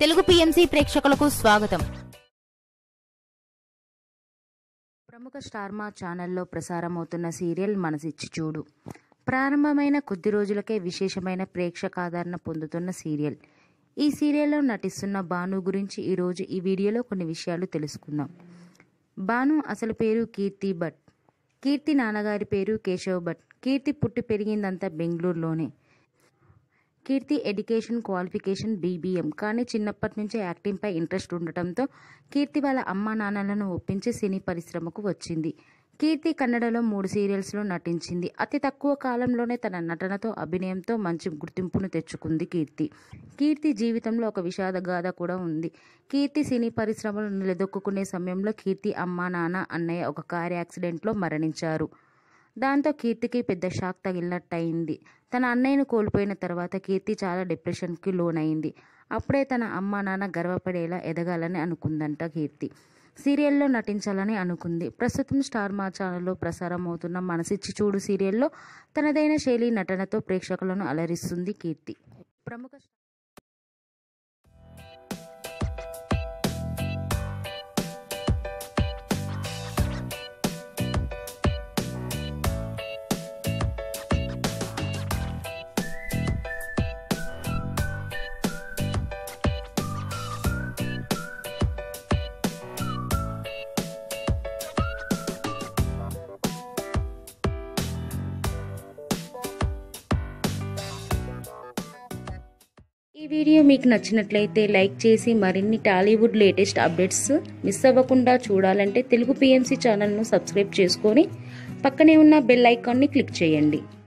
Telugu PMC ప్రేక్షకులకు స్వాగతం ప్రముఖ స్టార్ మా ఛానల్లో ప్రసారమవుతున్న సీరియల్ మనసిచ్చి చూడు ప్రారంభమైన కొద్ది రోజులకే విశేషమైన ప్రేక్షకాదరణ పొందుతున్న సీరియల్ ఈ సీరియల్లో నటిస్తున్న భాను గురించి ఈరోజు ఈ వీడియోలో కొన్ని విషయాలు తెలుసుకుందాం భాను అసలు పేరు కీర్తి భట్ కీర్తి నాన్నగారి పేరు కేశవ్ భట్ కీర్తి పుట్టి పెరిగిందంతా బెంగళూరులోనే కీర్తి ఎడ్యుకేషన్ క్వాలిఫికేషన్ బీబీఎం కానీ చిన్నప్పటి నుంచే యాక్టింగ్పై ఇంట్రెస్ట్ ఉండటంతో కీర్తి వాళ్ళ అమ్మా నాన్నలను ఒప్పించి సినీ పరిశ్రమకు వచ్చింది కీర్తి కన్నడలో మూడు సీరియల్స్లో నటించింది అతి తక్కువ కాలంలోనే తన నటనతో అభినయంతో మంచి గుర్తింపును తెచ్చుకుంది కీర్తి కీర్తి జీవితంలో ఒక విషాద గాథ కూడా ఉంది కీర్తి సినీ పరిశ్రమలో నిలదొక్కునే సమయంలో కీర్తి అమ్మా నాన్న అన్నయ్య ఒక కార్ యాక్సిడెంట్లో మరణించారు దాంతో కీర్తికి పెద్ద షాక్ తగిలినట్టయింది తన అన్నయ్యను కోల్పోయిన తర్వాత కీర్తి చాలా డిప్రెషన్కి లోనైంది అప్పుడే తన అమ్మ నాన్న గర్వపడేలా ఎదగాలని అనుకుందంట కీర్తి సీరియల్లో నటించాలని అనుకుంది ప్రస్తుతం స్టార్ మా ఛానల్లో ప్రసారం అవుతున్న మనసిచ్చి చూడు సీరియల్లో తనదైన శైలి నటనతో ప్రేక్షకులను అలరిస్తుంది కీర్తి ప్రముఖ ఈ వీడియో మీకు నచ్చినట్లయితే లైక్ చేసి మరిన్ని టాలీవుడ్ లేటెస్ట్ అప్డేట్స్ మిస్ అవ్వకుండా చూడాలంటే తెలుగు పిఎంసి ఛానల్ను సబ్స్క్రైబ్ చేసుకొని పక్కనే ఉన్న బెల్ ఐకాన్ని క్లిక్ చేయండి